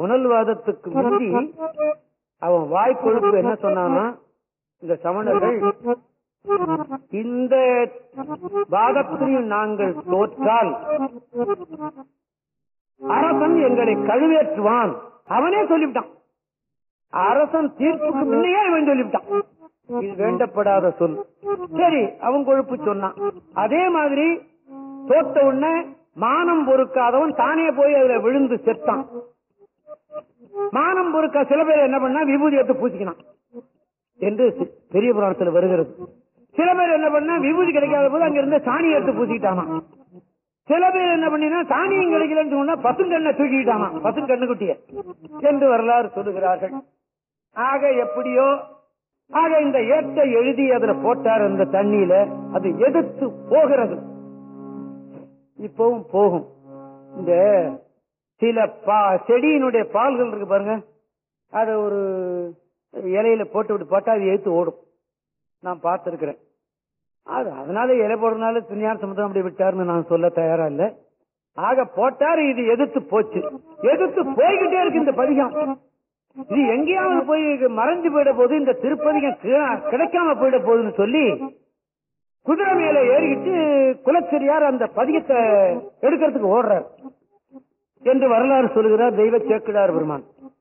புனல்வாதத்துக்கு முந்தி அவன் வாய் கொழுப்பு என்ன சொன்னானா இந்த சமணர்கள் இந்த வாதத்திலையும் நாங்கள் தோற்றால் அரசன் எங்களை கழுவேற்றுவான் அவனே சொல்லிவிட்டான் அரசன் தீர்ப்புக்கு முன்னையே அவன் சொல்லிவிட்டான் இது வேண்டப்படாத சொல் சரி அவன் கொழுப்பு சொன்னான் அதே மாதிரி தோத்த உடனே மானம் பொறுக்காதவன் தானே போய் அதுல விழுந்து செத்தான் மானம் பொறுக்க சில பேர் என்ன பண்ணா விபூதி எடுத்து பூசிக்கினான் என்று சி- பெரிய புராணத்துல வருகிறது சில பேர் என்ன பண்ணா விபூதி கிடைக்காத போது அங்க இருந்து சாணி எடுத்து பூசிக்கிட்டானா சில பேர் என்ன பண்ணினா சாணியும் கிடைக்கலன்னு சொன்னா பசுங்கண்ணை தூக்கிட்டானா பசுங்கண்ணுக்குட்டிய என்று வரலாறு சொல்லுகிறார்கள் ஆக எப்படியோ ஆக இந்த ஏட்டை எழுதி அதுல போட்டார் அந்த தண்ணியில அது எதிர்த்து போகிறது இப்பவும் போகும் இந்த சில பா செடியினுடைய பால்கள் இருக்கு பாருங்க அத ஒரு இலையில போட்டு விட்டு போட்டா அது எடுத்து ஓடும் நான் பார்த்திருக்கிறேன் அது அதனால இலை போடுறதுனால திருஞான சமுத்திரம் அப்படி விட்டாருன்னு நான் சொல்ல தயாரா இல்ல ஆக போட்டாரு இது எதிர்த்து போச்சு எதிர்த்து போய்கிட்டே இருக்கு இந்த பதிகம் இது எங்கேயாவது போய் மறைஞ்சு போயிட போது இந்த திருப்பதிகம் கீழ- கிடைக்காம போயிட போகுதுன்னு சொல்லி குதிரை மேல ஏறிக்கிட்டு குலச்செரியார் அந்த பதிகத்தை எடுக்கிறதுக்கு ஓடுறார் என்று வரலாறு சொல்லுகிறார் தெய்வ சேக்கிடார் பெருமான்